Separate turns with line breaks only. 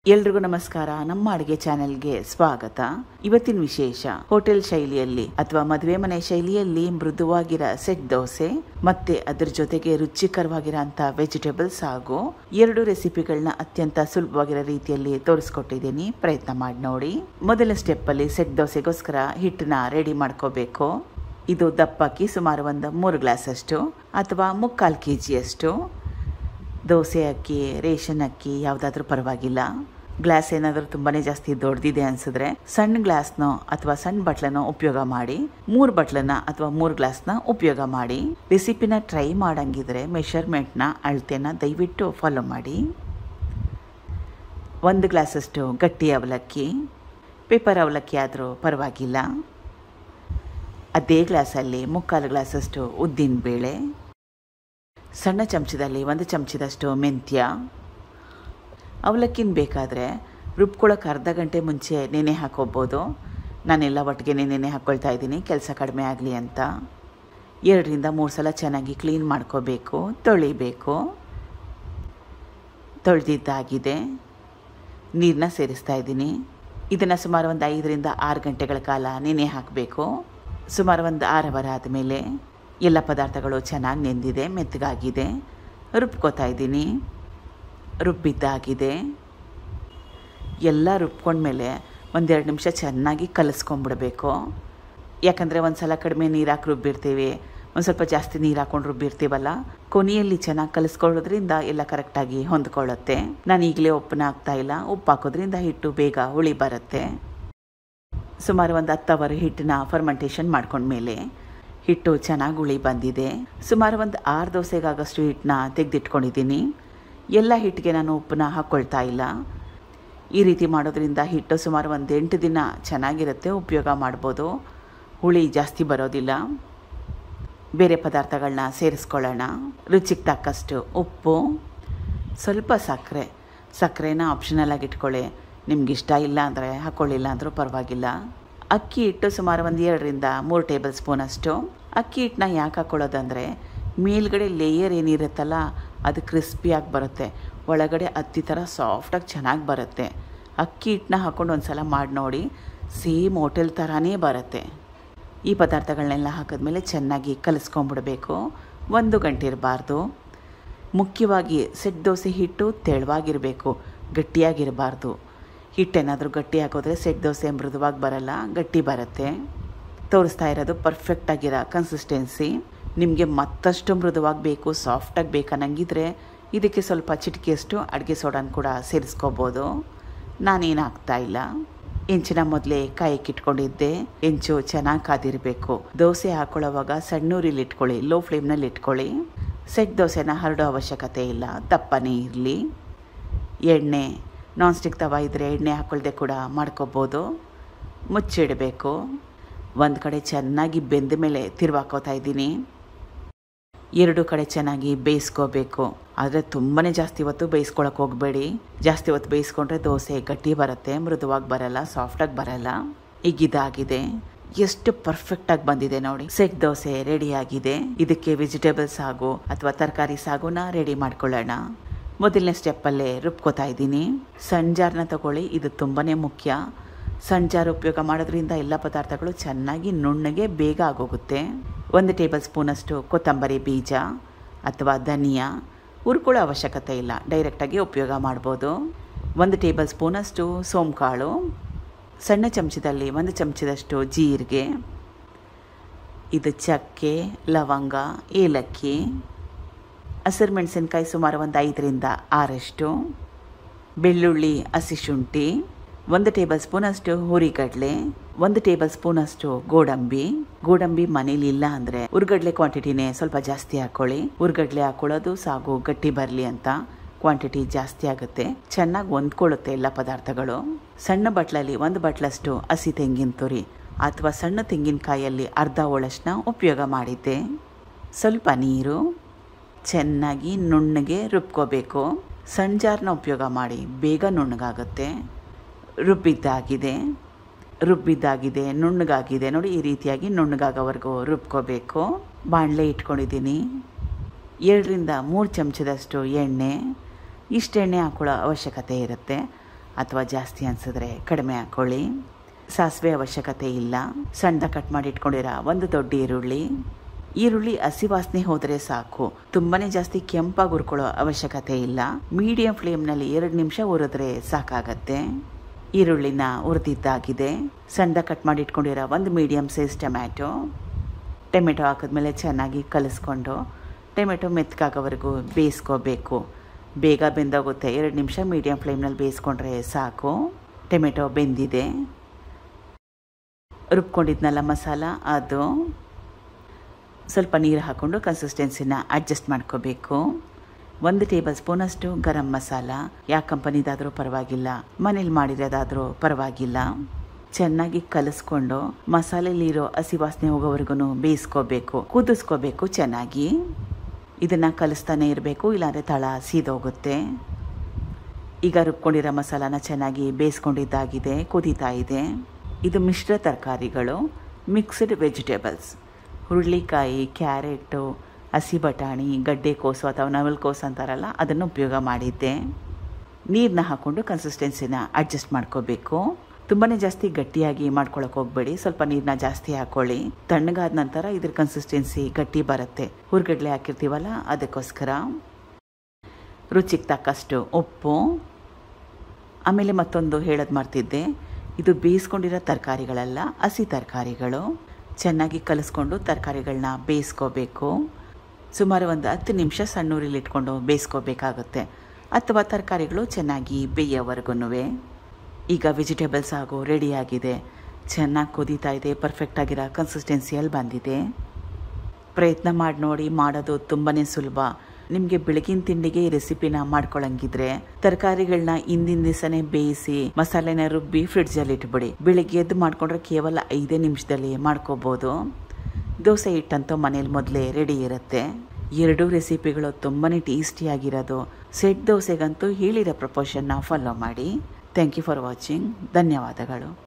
ಎಲ್ರಿಗೂ ನಮಸ್ಕಾರ ನಮ್ಮ ಅಡುಗೆ ಚಾನೆಲ್ಗೆ ಸ್ವಾಗತ ಇವತ್ತಿನ ವಿಶೇಷ ಹೋಟೆಲ್ ಶೈಲಿಯಲ್ಲಿ ಅಥವಾ ಮದುವೆ ಮನೆ ಶೈಲಿಯಲ್ಲಿ ಮೃದುವಾಗಿರೋ ಸೆಟ್ ದೋಸೆ ಮತ್ತೆ ಅದ್ರ ಜೊತೆಗೆ ರುಚಿಕರವಾಗಿರೋ ಅಂತ ವೆಜಿಟೇಬಲ್ಸ್ ಹಾಗೂ ಎರಡು ರೆಸಿಪಿಗಳನ್ನ ಅತ್ಯಂತ ಸುಲಭವಾಗಿರೋ ರೀತಿಯಲ್ಲಿ ತೋರಿಸ್ಕೊಟ್ಟಿದ್ದೀನಿ ಪ್ರಯತ್ನ ಮಾಡಿ ನೋಡಿ ಮೊದಲ ಸ್ಟೆಪ್ ಅಲ್ಲಿ ಸೆಟ್ ದೋಸೆಗೋಸ್ಕರ ಹಿಟ್ಟನ್ನ ರೆಡಿ ಮಾಡ್ಕೋಬೇಕು ಇದು ದಪ್ಪಕ್ಕಿ ಸುಮಾರು ಒಂದು ಮೂರು ಗ್ಲಾಸ್ ಅಷ್ಟು ಅಥವಾ ಮುಕ್ಕಾಲು ಕೆ ಜಿಯಷ್ಟು ದೋಸೆ ಅಕ್ಕಿ ರೇಷನ್ ಅಕ್ಕಿ ಯಾವುದಾದ್ರೂ ಪರವಾಗಿಲ್ಲ ಗ್ಲಾಸ್ ಏನಾದರೂ ತುಂಬಾ ಜಾಸ್ತಿ ದೊಡ್ಡದಿದೆ ಅನ್ಸಿದ್ರೆ ಸಣ್ಣ ಗ್ಲಾಸ್ನೋ ಅಥವಾ ಸಣ್ಣ ಬಟ್ಲನೋ ಉಪಯೋಗ ಮಾಡಿ ಮೂರು ಬಟ್ಲನ್ನ ಅಥವಾ ಮೂರು ಗ್ಲಾಸ್ನ ಉಪಯೋಗ ಮಾಡಿ ರೆಸಿಪಿನ ಟ್ರೈ ಮಾಡಂಗಿದ್ರೆ ಮೆಷರ್ಮೆಂಟ್ನ ಅಳತೆನ ದಯವಿಟ್ಟು ಫಾಲೋ ಮಾಡಿ ಒಂದು ಗ್ಲಾಸಷ್ಟು ಗಟ್ಟಿ ಅವಲಕ್ಕಿ ಪೇಪರ್ ಅವಲಕ್ಕಿ ಆದರೂ ಪರವಾಗಿಲ್ಲ ಅದೇ ಗ್ಲಾಸಲ್ಲಿ ಮುಕ್ಕಾಲು ಗ್ಲಾಸಷ್ಟು ಉದ್ದಿನ ಬೇಳೆ ಸಣ್ಣ ಚಮಚದಲ್ಲಿ ಒಂದು ಚಮಚದಷ್ಟು ಮೆಂತ್ಯ ಅವಲಕ್ಕಿನ ಬೇಕಾದರೆ ರುಬ್ಕೊಳ್ಳೋಕೆ ಅರ್ಧ ಗಂಟೆ ಮುಂಚೆ ನೆನೆ ಹಾಕೋಬೋದು ನಾನೆಲ್ಲ ಒಟ್ಟಿಗೆ ನೆನೆ ಹಾಕ್ಕೊಳ್ತಾ ಇದ್ದೀನಿ ಕೆಲಸ ಕಡಿಮೆ ಆಗಲಿ ಅಂತ ಎರಡರಿಂದ ಮೂರು ಸಲ ಚೆನ್ನಾಗಿ ಕ್ಲೀನ್ ಮಾಡ್ಕೋಬೇಕು ತೊಳಿಬೇಕು ತೊಳೆದಿದ್ದಾಗಿದೆ ನೀರನ್ನ ಸೇರಿಸ್ತಾ ಇದ್ದೀನಿ ಇದನ್ನು ಸುಮಾರು ಒಂದು ಐದರಿಂದ ಆರು ಗಂಟೆಗಳ ಕಾಲ ನೆನೆ ಹಾಕಬೇಕು ಸುಮಾರು ಒಂದು ಆರು ಅವರ್ ಆದಮೇಲೆ ಎಲ್ಲ ಪದಾರ್ಥಗಳು ಚೆನ್ನಾಗಿ ನೆಂದಿದೆ ಮೆತ್ತಗಾಗಿದೆ ರುಬ್ಕೋತಾ ಇದ್ದೀನಿ ರುಬ್ಬಿದ್ದಾಗಿದೆ ಎಲ್ಲ ರುಬ್ಕೊಂಡ್ಮೇಲೆ ಒಂದೆರಡು ನಿಮಿಷ ಚೆನ್ನಾಗಿ ಕಲಿಸ್ಕೊಂಬಿಡ್ಬೇಕು ಯಾಕಂದರೆ ಒಂದು ಸಲ ಕಡಿಮೆ ನೀರು ಹಾಕಿ ರುಬ್ಬಿರ್ತೀವಿ ಒಂದು ಸ್ವಲ್ಪ ಜಾಸ್ತಿ ನೀರು ಹಾಕೊಂಡು ರುಬ್ಬಿರ್ತೀವಲ್ಲ ಕೊನೆಯಲ್ಲಿ ಚೆನ್ನಾಗಿ ಕಲಿಸ್ಕೊಳ್ಳೋದ್ರಿಂದ ಎಲ್ಲ ಕರೆಕ್ಟಾಗಿ ಹೊಂದ್ಕೊಳ್ಳುತ್ತೆ ನಾನು ಈಗಲೇ ಉಪ್ಪನ್ನ ಹಾಕ್ತಾ ಇಲ್ಲ ಉಪ್ಪು ಹಾಕೋದ್ರಿಂದ ಹಿಟ್ಟು ಬೇಗ ಹುಳಿ ಬರುತ್ತೆ ಸುಮಾರು ಒಂದು ಹತ್ತು ಅವರ್ ಹಿಟ್ಟನ್ನ ಫರ್ಮೆಂಟೇಷನ್ ಮಾಡ್ಕೊಂಡ್ಮೇಲೆ ಹಿಟ್ಟು ಚೆನ್ನಾಗಿ ಹುಳಿ ಬಂದಿದೆ ಸುಮಾರು ಒಂದು ಆರು ದೋಸೆಗಾಗಷ್ಟು ಹಿಟ್ಟನ್ನ ತೆಗೆದಿಟ್ಕೊಂಡಿದ್ದೀನಿ ಎಲ್ಲ ಹಿಟ್ಟಿಗೆ ನಾನು ಉಪ್ಪನ್ನ ಹಾಕ್ಕೊಳ್ತಾ ಇಲ್ಲ ಈ ರೀತಿ ಮಾಡೋದ್ರಿಂದ ಹಿಟ್ಟು ಸುಮಾರು ಒಂದು ಎಂಟು ದಿನ ಚೆನ್ನಾಗಿರುತ್ತೆ ಉಪಯೋಗ ಮಾಡ್ಬೋದು ಹುಳಿ ಜಾಸ್ತಿ ಬರೋದಿಲ್ಲ ಬೇರೆ ಪದಾರ್ಥಗಳನ್ನ ಸೇರಿಸ್ಕೊಳ್ಳೋಣ ರುಚಿಗೆ ತಕ್ಕಷ್ಟು ಉಪ್ಪು ಸ್ವಲ್ಪ ಸಕ್ಕರೆ ಸಕ್ಕರೆನ ಆಪ್ಷನಲ್ ಆಗಿ ಇಟ್ಕೊಳ್ಳಿ ನಿಮ್ಗೆ ಇಷ್ಟ ಇಲ್ಲ ಅಂದರೆ ಹಾಕ್ಕೊಳ್ಳಿಲ್ಲ ಅಂದರೂ ಪರವಾಗಿಲ್ಲ ಅಕ್ಕಿ ಹಿಟ್ಟು ಸುಮಾರು ಒಂದು ಎರಡರಿಂದ ಮೂರು ಟೇಬಲ್ ಸ್ಪೂನಷ್ಟು ಅಕ್ಕಿ ಹಿಟ್ಟನ್ನ ಯಾಕೆ ಹಾಕ್ಕೊಳ್ಳೋದಂದರೆ ಮೇಲ್ಗಡೆ ಲೇಯರ್ ಏನಿರುತ್ತಲ್ಲ ಅದು ಕ್ರಿಸ್ಪಿಯಾಗಿ ಬರುತ್ತೆ ಒಳಗಡೆ ಹತ್ತಿ ಥರ ಸಾಫ್ಟಾಗಿ ಚೆನ್ನಾಗಿ ಬರುತ್ತೆ ಅಕ್ಕಿ ಹಿಟ್ಟನ್ನ ಹಾಕ್ಕೊಂಡು ಒಂದು ಸಲ ಮಾಡಿ ನೋಡಿ ಸೇಮ್ ಹೋಟೆಲ್ ಥರನೇ ಬರುತ್ತೆ ಈ ಪದಾರ್ಥಗಳನ್ನೆಲ್ಲ ಹಾಕಿದ್ಮೇಲೆ ಚೆನ್ನಾಗಿ ಕಲಿಸ್ಕೊಂಬಿಡ್ಬೇಕು ಒಂದು ಗಂಟೆ ಇರಬಾರ್ದು ಮುಖ್ಯವಾಗಿ ಸೆಟ್ ದೋಸೆ ಹಿಟ್ಟು ತೆಳುವಾಗಿರಬೇಕು ಗಟ್ಟಿಯಾಗಿರಬಾರ್ದು ಹಿಟ್ಟೇನಾದರೂ ಗಟ್ಟಿ ಹಾಕಿದ್ರೆ ಸೆಟ್ ದೋಸೆ ಮೃದುವಾಗಿ ಬರಲ್ಲ ಗಟ್ಟಿ ಬರುತ್ತೆ ತೋರಿಸ್ತಾ ಇರೋದು ಪರ್ಫೆಕ್ಟಾಗಿರೋ ಕನ್ಸಿಸ್ಟೆನ್ಸಿ ನಿಮಗೆ ಮತ್ತಷ್ಟು ಮೃದುವಾಗಿ ಬೇಕು ಸಾಫ್ಟಾಗಿ ಬೇಕನ್ನಂಗಿದ್ರೆ ಇದಕ್ಕೆ ಸ್ವಲ್ಪ ಚಿಟಿಕೆಯಷ್ಟು ಅಡುಗೆ ಸೋಡಾನ ಕೂಡ ಸೇರಿಸ್ಕೋಬೋದು ನಾನೇನು ಹಾಕ್ತಾ ಇಲ್ಲ ಹೆಂಚಿನ ಮೊದಲೇ ಕಾಯಕ್ಕೆ ಇಟ್ಕೊಂಡಿದ್ದೆ ಹೆಂಚು ಚೆನ್ನಾಗಿ ಕಾದಿರಬೇಕು ದೋಸೆ ಹಾಕೊಳ್ಳೋವಾಗ ಸಣ್ಣೂರಿಲಿ ಇಟ್ಕೊಳ್ಳಿ ಲೋ ಫ್ಲೇಮ್ನಲ್ಲಿ ಇಟ್ಕೊಳ್ಳಿ ಸೆಟ್ ದೋಸೆನ ಹರಡೋ ಅವಶ್ಯಕತೆ ಇಲ್ಲ ದಪ್ಪನೇ ಇರಲಿ ಎಣ್ಣೆ ನಾನ್ ಸ್ಟಿಕ್ ತವ ಇದ್ದರೆ ಎಣ್ಣೆ ಹಾಕೊಳ್ದೆ ಕೂಡ ಮಾಡ್ಕೋಬೋದು ಮುಚ್ಚಿಡಬೇಕು ಒಂದು ಕಡೆ ಚೆನ್ನಾಗಿ ಬೆಂದ ಮೇಲೆ ತಿರುವಾಕೋತಾ ಇದ್ದೀನಿ ಎರಡು ಕಡೆ ಚೆನ್ನಾಗಿ ಬೇಯಿಸ್ಕೋಬೇಕು ಆದರೆ ತುಂಬಾ ಜಾಸ್ತಿ ಹೊತ್ತು ಬೇಯಿಸ್ಕೊಳಕ್ಕೆ ಹೋಗಬೇಡಿ ಜಾಸ್ತಿ ಹೊತ್ತು ಬೇಯಿಸ್ಕೊಂಡ್ರೆ ದೋಸೆ ಗಟ್ಟಿ ಬರುತ್ತೆ ಮೃದುವಾಗಿ ಬರಲ್ಲ ಸಾಫ್ಟಾಗಿ ಬರಲ್ಲ ಈಗ ಇದಾಗಿದೆ ಎಷ್ಟು ಪರ್ಫೆಕ್ಟಾಗಿ ಬಂದಿದೆ ನೋಡಿ ಸೆಟ್ ದೋಸೆ ರೆಡಿ ಆಗಿದೆ ಇದಕ್ಕೆ ವೆಜಿಟೇಬಲ್ಸ್ ಸಾಗು ಅಥವಾ ತರಕಾರಿ ಸಾಗುನ ರೆಡಿ ಮಾಡ್ಕೊಳ್ಳೋಣ ಮೊದಲನೇ ಸ್ಟೆಪ್ಪಲ್ಲೇ ರುಬ್ಕೋತಾ ಇದ್ದೀನಿ ಸಣ್ಣ ಜಾರ್ನ ತಗೊಳ್ಳಿ ಇದು ತುಂಬಾ ಮುಖ್ಯ ಸಣ್ಣ ಜಾರ್ ಉಪಯೋಗ ಮಾಡೋದ್ರಿಂದ ಎಲ್ಲ ಪದಾರ್ಥಗಳು ಚೆನ್ನಾಗಿ ನುಣ್ಣಗೆ ಬೇಗ ಆಗೋಗುತ್ತೆ ಒಂದು ಟೇಬಲ್ ಸ್ಪೂನಷ್ಟು ಕೊತ್ತಂಬರಿ ಬೀಜ ಅಥವಾ ಧನಿಯಾ ಹುರ್ಕೊಳ್ಳೋ ಅವಶ್ಯಕತೆ ಇಲ್ಲ ಡೈರೆಕ್ಟಾಗಿ ಉಪಯೋಗ ಮಾಡ್ಬೋದು ಒಂದು ಟೇಬಲ್ ಸ್ಪೂನಷ್ಟು ಸೋಂಕಾಳು ಸಣ್ಣ ಚಮಚದಲ್ಲಿ ಒಂದು ಚಮಚದಷ್ಟು ಜೀರಿಗೆ ಇದು ಚಕ್ಕೆ ಲವಂಗ ಏಲಕ್ಕಿ ಹಸಿರು ಮೆಣಸಿನ್ಕಾಯಿ ಸುಮಾರು ಒಂದು ಐದರಿಂದ ಆರಷ್ಟು ಬೆಳ್ಳುಳ್ಳಿ ಹಸಿ ಶುಂಠಿ ಒಂದು ಟೇಬಲ್ ಸ್ಪೂನಷ್ಟು ಹುರಿಗಡಲೆ ಒಂದು ಟೇಬಲ್ ಸ್ಪೂನಷ್ಟು ಗೋಡಂಬಿ ಗೋಡಂಬಿ ಮನೇಲಿ ಇಲ್ಲ ಅಂದರೆ ಉರ್ಗಡ್ಲೆ ಕ್ವಾಂಟಿಟಿನೇ ಸ್ವಲ್ಪ ಜಾಸ್ತಿ ಹಾಕೊಳ್ಳಿ ಉರ್ಗಡ್ಲೆ ಹಾಕೊಳ್ಳೋದು ಸಾಗು ಗಟ್ಟಿ ಬರಲಿ ಅಂತ ಕ್ವಾಂಟಿಟಿ ಜಾಸ್ತಿ ಆಗುತ್ತೆ ಚೆನ್ನಾಗಿ ಹೊಂದ್ಕೊಳ್ಳುತ್ತೆ ಎಲ್ಲ ಪದಾರ್ಥಗಳು ಸಣ್ಣ ಬಟ್ಲಲ್ಲಿ ಒಂದು ಬಟ್ಲಷ್ಟು ಹಸಿ ತೆಂಗಿನ ತುರಿ ಅಥವಾ ಸಣ್ಣ ತೆಂಗಿನಕಾಯಲ್ಲಿ ಅರ್ಧ ಹೋಳಷ್ಟನ್ನ ಉಪಯೋಗ ಮಾಡಿದ್ದೆ ಸ್ವಲ್ಪ ನೀರು ಚೆನ್ನಾಗಿ ನುಣ್ಣಗೆ ರುಬ್ಕೋಬೇಕು ಸಣ್ಣ ಜಾರ್ನ ಉಪಯೋಗ ಮಾಡಿ ಬೇಗ ನುಣ್ಣಗಾಗುತ್ತೆ ರುಬ್ಬಿದ್ದಾಗಿದೆ ರುಬ್ಬಿದ್ದಾಗಿದೆ ನುಣ್ಣಗಾಗಿದೆ ನೋಡಿ ಈ ರೀತಿಯಾಗಿ ನುಣ್ಣಗಾಗೋವರೆಗೂ ರುಬ್ಕೋಬೇಕು ಬಾಣಲೆ ಇಟ್ಕೊಂಡಿದ್ದೀನಿ ಎರಡರಿಂದ ಮೂರು ಚಮಚದಷ್ಟು ಎಣ್ಣೆ ಇಷ್ಟು ಎಣ್ಣೆ ಹಾಕೊಳ್ಳೋ ಅವಶ್ಯಕತೆ ಇರುತ್ತೆ ಅಥವಾ ಜಾಸ್ತಿ ಅನಿಸಿದ್ರೆ ಕಡಿಮೆ ಹಾಕ್ಕೊಳ್ಳಿ ಸಾಸಿವೆ ಅವಶ್ಯಕತೆ ಇಲ್ಲ ಸಣ್ಣ ಕಟ್ ಮಾಡಿ ಇಟ್ಕೊಂಡಿರೋ ಒಂದು ದೊಡ್ಡ ಈರುಳ್ಳಿ ಈರುಳ್ಳಿ ಹಸಿ ವಾಸನೆ ಹೋದರೆ ಸಾಕು ತುಂಬಾನೇ ಜಾಸ್ತಿ ಕೆಂಪಾಗಿ ಹುರ್ಕೊಳ್ಳೋ ಅವಶ್ಯಕತೆ ಇಲ್ಲ ಮೀಡಿಯಂ ಫ್ಲೇಮ್ನಲ್ಲಿ ಎರಡು ನಿಮಿಷ ಹುರಿದ್ರೆ ಸಾಕಾಗತ್ತೆ ಈರುಳ್ಳಿನ ಹುರಿದಿದ್ದಾಗಿದೆ ಸಣ್ಣ ಕಟ್ ಮಾಡಿ ಇಟ್ಕೊಂಡಿರೋ ಒಂದು ಮೀಡಿಯಂ ಸೈಜ್ ಟೊಮ್ಯಾಟೊ ಟೊಮೆಟೊ ಹಾಕಿದ್ಮೇಲೆ ಚೆನ್ನಾಗಿ ಕಲಿಸ್ಕೊಂಡು ಟೊಮೆಟೊ ಮೆತ್ಕಾಗೋವರೆಗೂ ಬೇಯಿಸ್ಕೋಬೇಕು ಬೇಗ ಬೆಂದೋಗುತ್ತೆ ಎರಡು ನಿಮಿಷ ಮೀಡಿಯಂ ಫ್ಲೇಮ್ನಲ್ಲಿ ಬೇಯಿಸ್ಕೊಂಡ್ರೆ ಸಾಕು ಟೊಮೆಟೊ ಬೆಂದಿದೆ ರುಬ್ಕೊಂಡಿದ್ನಲ್ಲ ಮಸಾಲ ಅದು ಸ್ವಲ್ಪ ನೀರು ಹಾಕ್ಕೊಂಡು ಕನ್ಸಿಸ್ಟೆನ್ಸಿನ ಅಡ್ಜಸ್ಟ್ ಮಾಡ್ಕೋಬೇಕು ಒಂದು ಟೇಬಲ್ ಸ್ಪೂನಷ್ಟು ಗರಂ ಮಸಾಲ ಯಾವ ಕಂಪನಿದಾದರೂ ಪರವಾಗಿಲ್ಲ ಮನೇಲಿ ಮಾಡಿರೋದಾದರೂ ಪರವಾಗಿಲ್ಲ ಚೆನ್ನಾಗಿ ಕಲಿಸ್ಕೊಂಡು ಮಸಾಲೆಲಿರೋ ಹಸಿ ವಾಸನೆ ಹೋಗೋವರೆಗೂ ಬೇಯಿಸ್ಕೋಬೇಕು ಕುದಿಸ್ಕೋಬೇಕು ಚೆನ್ನಾಗಿ ಇದನ್ನು ಕಲಿಸ್ತಾನೆ ಇರಬೇಕು ಇಲ್ಲಾಂದರೆ ತಳ ಸೀದೋಗುತ್ತೆ ಈಗ ರುಬ್ಕೊಂಡಿರೋ ಮಸಾಲಾನ ಚೆನ್ನಾಗಿ ಬೇಯಿಸ್ಕೊಂಡಿದ್ದಾಗಿದೆ ಕುದೀತಾ ಇದೆ ಇದು ಮಿಶ್ರ ತರಕಾರಿಗಳು ಮಿಕ್ಸ್ಡ್ ವೆಜಿಟೇಬಲ್ಸ್ ಹುರುಳಿಕಾಯಿ ಕ್ಯಾರೆಟು ಹಸಿ ಬಟಾಣಿ ಗಡ್ಡೆಕೋಸು ಅಥವಾ ನವಲ್ಕೋಸು ಅಂತಾರಲ್ಲ ಅದನ್ನು ಉಪಯೋಗ ಮಾಡಿದ್ದೆ ನೀರನ್ನ ಹಾಕ್ಕೊಂಡು ಕನ್ಸಿಸ್ಟೆನ್ಸಿನ ಅಡ್ಜಸ್ಟ್ ಮಾಡ್ಕೋಬೇಕು ತುಂಬಾ ಜಾಸ್ತಿ ಗಟ್ಟಿಯಾಗಿ ಮಾಡ್ಕೊಳಕ್ಕೆ ಹೋಗ್ಬೇಡಿ ಸ್ವಲ್ಪ ನೀರನ್ನ ಜಾಸ್ತಿ ಹಾಕ್ಕೊಳ್ಳಿ ತಣ್ಣಗಾದ ನಂತರ ಇದ್ರ ಕನ್ಸಿಸ್ಟೆನ್ಸಿ ಗಟ್ಟಿ ಬರುತ್ತೆ ಹುರ್ಗಡ್ಲೆ ಹಾಕಿರ್ತೀವಲ್ಲ ಅದಕ್ಕೋಸ್ಕರ ರುಚಿಗೆ ತಕ್ಕಷ್ಟು ಉಪ್ಪು ಆಮೇಲೆ ಮತ್ತೊಂದು ಹೇಳೋದು ಮಾಡ್ತಿದ್ದೆ ಇದು ಬೇಯಿಸ್ಕೊಂಡಿರೋ ತರಕಾರಿಗಳಲ್ಲ ಹಸಿ ತರಕಾರಿಗಳು ಚೆನ್ನಾಗಿ ಕಲಿಸ್ಕೊಂಡು ತರಕಾರಿಗಳನ್ನ ಬೇಯಿಸ್ಕೋಬೇಕು ಸುಮಾರು ಒಂದು ಹತ್ತು ನಿಮಿಷ ಸಣ್ಣೂರಲ್ಲಿ ಇಟ್ಕೊಂಡು ಬೇಯಿಸ್ಕೋಬೇಕಾಗುತ್ತೆ ಅಥವಾ ತರಕಾರಿಗಳು ಚೆನ್ನಾಗಿ ಬೇಯೋವರೆಗೂ ಈಗ ವೆಜಿಟೇಬಲ್ಸ್ ಆಗೋ ರೆಡಿಯಾಗಿದೆ ಚೆನ್ನಾಗಿ ಕುದೀತಾ ಇದೆ ಪರ್ಫೆಕ್ಟಾಗಿರೋ ಕನ್ಸಿಸ್ಟೆನ್ಸಿಯಲ್ಲಿ ಬಂದಿದೆ ಪ್ರಯತ್ನ ಮಾಡಿ ನೋಡಿ ಮಾಡೋದು ತುಂಬಾ ಸುಲಭ ನಿಮಗೆ ಬೆಳಗಿನ ತಿಂಡಿಗೆ ಈ ರೆಸಿಪಿನ ಮಾಡ್ಕೊಳಂಗಿದ್ರೆ ತರಕಾರಿಗಳನ್ನ ಹಿಂದಿನ ದಿವಸನೇ ಬೇಯಿಸಿ ಮಸಾಲೆನ ರುಬ್ಬಿ ಫ್ರಿಡ್ಜಲ್ಲಿ ಇಟ್ಬಿಡಿ ಬೆಳಿಗ್ಗೆ ಎದ್ದು ಮಾಡ್ಕೊಂಡ್ರೆ ಕೇವಲ ಐದೇ ನಿಮಿಷದಲ್ಲಿ ಮಾಡ್ಕೋಬೋದು ದೋಸೆ ಹಿಟ್ಟಂತೂ ಮನೇಲಿ ಮೊದಲೇ ರೆಡಿ ಇರುತ್ತೆ ಎರಡೂ ರೆಸಿಪಿಗಳು ತುಂಬಾ ಟೇಸ್ಟಿಯಾಗಿರೋದು ಸೆಟ್ ದೋಸೆಗಂತೂ ಹೇಳಿರೋ ಪ್ರಪೋರ್ಷನ್ನ ಫಾಲೋ ಮಾಡಿ ಥ್ಯಾಂಕ್ ಯು ಫಾರ್ ವಾಚಿಂಗ್ ಧನ್ಯವಾದಗಳು